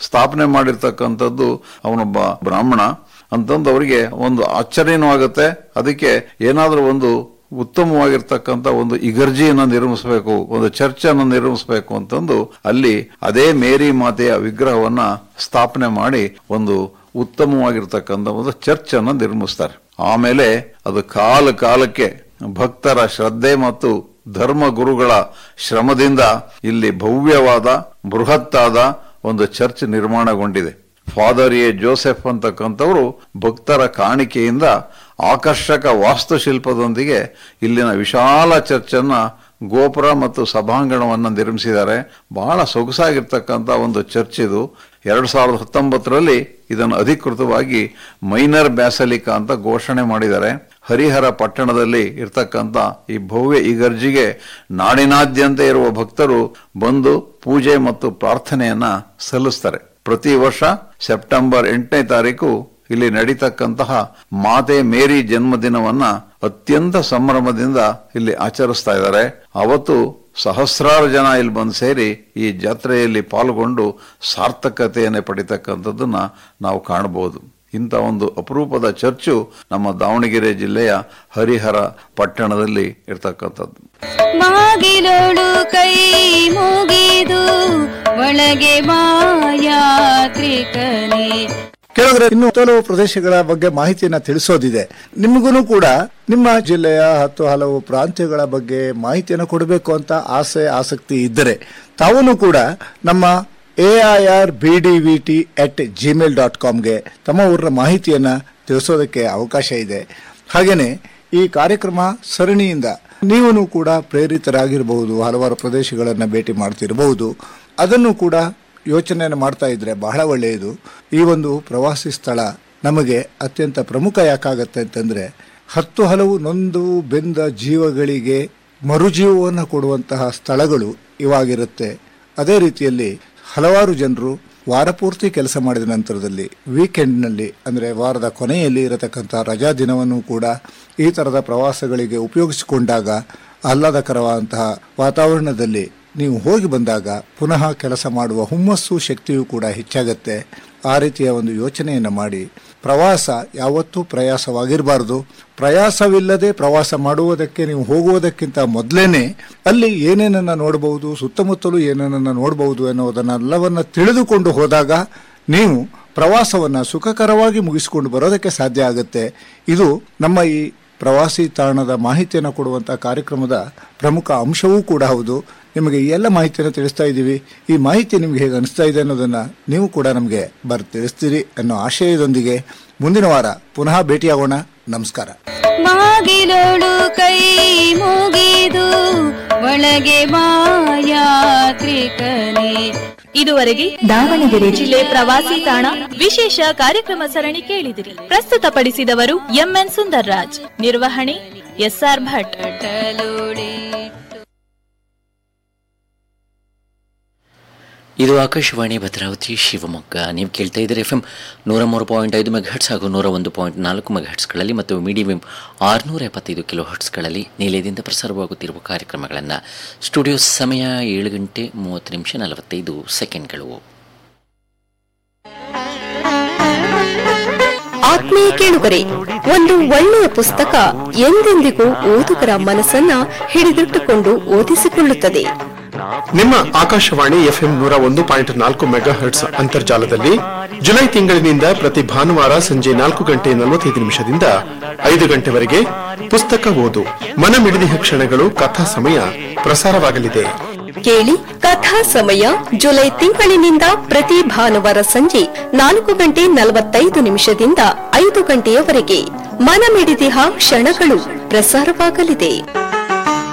ಸ್ಥಾಪನೆ ಮಾಡಿರ್ತಕ್ಕಂಥದ್ದು ಅವನೊಬ್ಬ ಬ್ರಾಹ್ಮಣ ಅಂತಂದು ಅವರಿಗೆ ಒಂದು ಆಶ್ಚರ್ಯನೂ ಆಗುತ್ತೆ ಅದಕ್ಕೆ ಏನಾದರೂ ಒಂದು ಉತ್ತಮವಾಗಿರ್ತಕ್ಕಂಥ ಒಂದು ಇಗರ್ಜಿಯನ್ನು ನಿರ್ಮಿಸಬೇಕು ಒಂದು ಚರ್ಚನ್ನು ನಿರ್ಮಿಸಬೇಕು ಅಂತಂದು ಅಲ್ಲಿ ಅದೇ ಮೇರಿ ಮಾತೆಯ ವಿಗ್ರಹವನ್ನ ಸ್ಥಾಪನೆ ಮಾಡಿ ಒಂದು ಉತ್ತಮವಾಗಿರ್ತಕ್ಕಂಥ ಒಂದು ಚರ್ಚ್ ಅನ್ನು ನಿರ್ಮಿಸ್ತಾರೆ ಆಮೇಲೆ ಅದು ಕಾಲ ಕಾಲಕ್ಕೆ ಭಕ್ತರ ಶ್ರದ್ಧೆ ಮತ್ತು ಧರ್ಮ ಗುರುಗಳ ಶ್ರಮದಿಂದ ಇಲ್ಲಿ ಭವ್ಯವಾದ ಬೃಹತ್ತಾದ ಒಂದು ಚರ್ಚ್ ನಿರ್ಮಾಣಗೊಂಡಿದೆ ಫಾದರ್ ಎ ಜೋಸೆಫ್ ಅಂತಕ್ಕಂಥವರು ಭಕ್ತರ ಕಾಣಿಕೆಯಿಂದ ಆಕರ್ಷಕ ವಾಸ್ತುಶಿಲ್ಪದೊಂದಿಗೆ ಇಲ್ಲಿನ ವಿಶಾಲ ಚರ್ಚನ್ನ ಗೋಪುರ ಮತ್ತು ಸಭಾಂಗಣವನ್ನು ನಿರ್ಮಿಸಿದ್ದಾರೆ ಬಹಳ ಸೊಗಸಾಗಿರ್ತಕ್ಕಂಥ ಒಂದು ಚರ್ಚ್ ಇದು ಎರಡು ಸಾವಿರದ ಹತ್ತೊಂಬತ್ತರಲ್ಲಿ ಇದನ್ನು ಅಧಿಕೃತವಾಗಿ ಮೈನರ್ ಬ್ಯಾಸಲಿಕಾ ಅಂತ ಘೋಷಣೆ ಮಾಡಿದ್ದಾರೆ ಹರಿಹರ ಪಟ್ಟಣದಲ್ಲಿ ಇರ್ತಕ್ಕಂಥ ಈ ಭವ್ಯ ಇಗರ್ಜಿಗೆ ನಾಡಿನಾದ್ಯಂತ ಇರುವ ಭಕ್ತರು ಬಂದು ಪೂಜೆ ಮತ್ತು ಪ್ರಾರ್ಥನೆಯನ್ನ ಸಲ್ಲಿಸ್ತಾರೆ ಪ್ರತಿ ವರ್ಷ ಸೆಪ್ಟೆಂಬರ್ ಎಂಟನೇ ತಾರೀಕು ಇಲ್ಲಿ ನಡೀತಕ್ಕಂತಹ ಮಾತೆ ಮೇರಿ ಜನ್ಮದಿನವನ್ನ ಅತ್ಯಂತ ಸಂಭ್ರಮದಿಂದ ಇಲ್ಲಿ ಆಚರಿಸ್ತಾ ಇದ್ದಾರೆ ಅವತ್ತು ಸಹಸ್ರಾರು ಜನ ಇಲ್ಲಿ ಬಂದು ಸೇರಿ ಈ ಜಾತ್ರೆಯಲ್ಲಿ ಪಾಲ್ಗೊಂಡು ಸಾರ್ಥಕತೆಯನ್ನು ಪಡಿತಕ್ಕಂಥದ್ದನ್ನ ನಾವು ಕಾಣಬಹುದು ಇಂಥ ಒಂದು ಅಪರೂಪದ ಚರ್ಚು ನಮ್ಮ ದಾವಣಗೆರೆ ಜಿಲ್ಲೆಯ ಹರಿಹರ ಪಟ್ಟಣದಲ್ಲಿ ಇರ್ತಕ್ಕಂಥದ್ದು ಮಾಗಿಲೋಳು ಕೈ ಮುಗಿದು ಒಳಗೆ ಮಾಯಾತ್ರಿಕನೇ ಕೆಲವರೆ ಇನ್ನು ಕೆಲವು ಪ್ರದೇಶಗಳ ಬಗ್ಗೆ ಮಾಹಿತಿಯನ್ನ ತಿಳಿಸೋದಿದೆ ನಿಮಗೂ ಕೂಡ ನಿಮ್ಮ ಜಿಲ್ಲೆಯ ಹತ್ತು ಹಲವು ಪ್ರಾಂತ್ಯಗಳ ಬಗ್ಗೆ ಮಾಹಿತಿಯನ್ನು ಕೊಡಬೇಕು ಅಂತ ಆಸೆ ಆಸಕ್ತಿ ಇದ್ದರೆ ತಾವೂ ಕೂಡ ನಮ್ಮ A I R B D V T at Gmail dot ಕಾಮ್ಗೆ ತಮ್ಮ ಊರಿನ ಮಾಹಿತಿಯನ್ನ ತಿಳಿಸೋದಕ್ಕೆ ಅವಕಾಶ ಇದೆ ಹಾಗೇನೆ ಈ ಕಾರ್ಯಕ್ರಮ ಸರಣಿಯಿಂದ ನೀವು ಕೂಡ ಪ್ರೇರಿತರಾಗಿರಬಹುದು ಹಲವಾರು ಪ್ರದೇಶಗಳನ್ನು ಭೇಟಿ ಮಾಡ್ತಿರಬಹುದು ಅದನ್ನು ಕೂಡ ಯೋಚನೆಯನ್ನು ಮಾಡ್ತಾ ಇದ್ರೆ ಬಹಳ ಒಳ್ಳೆಯದು ಈ ಒಂದು ಪ್ರವಾಸಿ ಸ್ಥಳ ನಮಗೆ ಅತ್ಯಂತ ಪ್ರಮುಖ ಯಾಕಾಗತ್ತೆ ಅಂತಂದ್ರೆ ಹತ್ತು ಹಲವು ನೊಂದು ಬೆಂದ ಜೀವಗಳಿಗೆ ಮರುಜೀವವನ್ನು ಕೊಡುವಂತಹ ಸ್ಥಳಗಳು ಇವಾಗಿರುತ್ತೆ ಅದೇ ರೀತಿಯಲ್ಲಿ ಹಲವಾರು ಜನರು ವಾರಪೂರ್ತಿ ಕೆಲಸ ಮಾಡಿದ ನಂತರದಲ್ಲಿ ವೀಕೆಂಡ್ನಲ್ಲಿ ಅಂದರೆ ವಾರದ ಕೊನೆಯಲ್ಲಿ ಇರತಕ್ಕಂಥ ರಜಾ ದಿನವನ್ನು ಕೂಡ ಈ ಥರದ ಪ್ರವಾಸಗಳಿಗೆ ಉಪಯೋಗಿಸಿಕೊಂಡಾಗ ಆಹ್ಲಾದಕರವಾದಂತಹ ವಾತಾವರಣದಲ್ಲಿ ನೀವು ಹೋಗಿ ಬಂದಾಗ ಪುನಃ ಕೆಲಸ ಮಾಡುವ ಹುಮ್ಮಸ್ಸು ಶಕ್ತಿಯೂ ಕೂಡ ಹೆಚ್ಚಾಗತ್ತೆ ಆ ರೀತಿಯ ಒಂದು ಯೋಚನೆಯನ್ನು ಮಾಡಿ ಪ್ರವಾಸ ಯಾವತ್ತೂ ಪ್ರಯಾಸವಾಗಿರಬಾರ್ದು ಪ್ರಯಾಸವಿಲ್ಲದೆ ಪ್ರವಾಸ ಮಾಡುವುದಕ್ಕೆ ನೀವು ಹೋಗುವುದಕ್ಕಿಂತ ಮೊದಲೇನೆ ಅಲ್ಲಿ ಏನೇನನ್ನ ನೋಡಬಹುದು ಸುತ್ತಮುತ್ತಲೂ ಏನೇನನ್ನ ನೋಡಬಹುದು ಎನ್ನುವುದನ್ನೆಲ್ಲವನ್ನ ತಿಳಿದುಕೊಂಡು ಹೋದಾಗ ನೀವು ಪ್ರವಾಸವನ್ನ ಸುಖಕರವಾಗಿ ಮುಗಿಸಿಕೊಂಡು ಬರೋದಕ್ಕೆ ಸಾಧ್ಯ ಆಗುತ್ತೆ ಇದು ನಮ್ಮ ಈ ಪ್ರವಾಸಿ ತಾಣದ ಮಾಹಿತಿಯನ್ನು ಕೊಡುವಂತಹ ಕಾರ್ಯಕ್ರಮದ ಪ್ರಮುಖ ಅಂಶವೂ ಕೂಡ ಹೌದು ನಿಮಗೆ ಈ ಎಲ್ಲ ಮಾಹಿತಿಯನ್ನು ತಿಳಿಸ್ತಾ ಇದ್ದೀವಿ ಈ ಮಾಹಿತಿ ನಿಮಗೆ ಹೇಗೆ ಅನಿಸ್ತಾ ಇದೆ ಅನ್ನೋದನ್ನ ನೀವು ಕೂಡ ನಮಗೆ ಬರ್ ತಿಳಿಸ್ತೀರಿ ಅನ್ನೋ ಆಶಯದೊಂದಿಗೆ ಮುಂದಿನ ವಾರ ಪುನಃ ಭೇಟಿಯಾಗೋಣ ನಮಸ್ಕಾರ ಮಾಗಿಲೋಳು ಕೈ ಮುಗಿದು ಒಳಗೆ ಮಾಯಾತ್ರಿಕನೇ ಇದುವರೆಗೆ ದಾವಣಗೆರೆ ಜಿಲ್ಲೆ ಪ್ರವಾಸಿ ತಾಣ ವಿಶೇಷ ಕಾರ್ಯಕ್ರಮ ಸರಣಿ ಕೇಳಿದಿರಿ ಪ್ರಸ್ತುತಪಡಿಸಿದವರು ಎಂಎನ್ ಸುಂದರ್ ರಾಜ್ ನಿರ್ವಹಣೆ ಎಸ್ಆರ್ ಭಟ್ ಅಟಲೋಳಿಟ್ಟು ಇದು ಆಕಾಶವಾಣಿ ಭದ್ರಾವತಿ ಶಿವಮೊಗ್ಗ ನೀವು ಕೇಳ್ತಾ ಇದ್ದೀರಿ ಎಫ್ ಎಂ ನೂರ ಮೂರು ಪಾಯಿಂಟ್ ಐದು ಮೆಗಾಹರ್ಟ್ಸ್ ಹಾಗೂ ನೂರ ಒಂದು ಪಾಯಿಂಟ್ ನಾಲ್ಕು ಮೆಗಾಹರ್ಟ್ಸ್ಗಳಲ್ಲಿ ಮತ್ತು ಮೀಡಿಯಂ ಎಂ ಆರುನೂರ ಎಪ್ಪತ್ತೈದು ಕಿಲೋ ಹರ್ಟ್ಸ್ಗಳಲ್ಲಿ ನಿಲಯದಿಂದ ಪ್ರಸಾರವಾಗುತ್ತಿರುವ ಕಾರ್ಯಕ್ರಮಗಳನ್ನು ಸ್ಟುಡಿಯೋ ಸಮಯ ಏಳು ಗಂಟೆ ಮೂವತ್ತು ನಿಮಿಷ ನಲವತ್ತೈದು ಸೆಕೆಂಡ್ಗಳು ಆತ್ಮೀಯ ಕೇಳುಗರೆ ಒಂದು ಒಳ್ಳೆಯ ಪುಸ್ತಕ ಎಂದೆಂದಿಗೂ ಓದುಗರ ಮನಸ್ಸನ್ನ ಹಿಡಿದಿಟ್ಟುಕೊಂಡು ಓದಿಸಿಕೊಳ್ಳುತ್ತದೆ ನಿಮ್ಮ ಆಕಾಶವಾಣಿ ಎಫ್ಎಂ ನೂರ ಒಂದು ಪಾಯಿಂಟ್ ನಾಲ್ಕು ಮೆಗಾ ಹರ್ಟ್ಸ್ ಅಂತರ್ಜಾಲದಲ್ಲಿ ಜುಲೈ ತಿಂಗಳಿನಿಂದ ಪ್ರತಿ ಭಾನುವಾರ ಸಂಜೆ ನಾಲ್ಕು ಗಂಟೆ ನಲವತ್ತೈದು ನಿಮಿಷದಿಂದ ಐದು ಗಂಟೆವರೆಗೆ ಪುಸ್ತಕ ಓದು ಮನಮಿಡಿದಿಹ ಕ್ಷಣಗಳು ಕಥಾ ಸಮಯ ಪ್ರಸಾರವಾಗಲಿದೆ ಕೇಳಿ ಕಥಾ ಸಮಯ ಜುಲೈ ತಿಂಗಳಿನಿಂದ ಪ್ರತಿ ಭಾನುವಾರ ಸಂಜೆ ನಾಲ್ಕು ಗಂಟೆ ನಲವತ್ತೈದು ನಿಮಿಷದಿಂದ ಐದು ಗಂಟೆಯವರೆಗೆ ಮನಮಿಡಿದಿಹ ಕ್ಷಣಗಳು ಪ್ರಸಾರವಾಗಲಿದೆ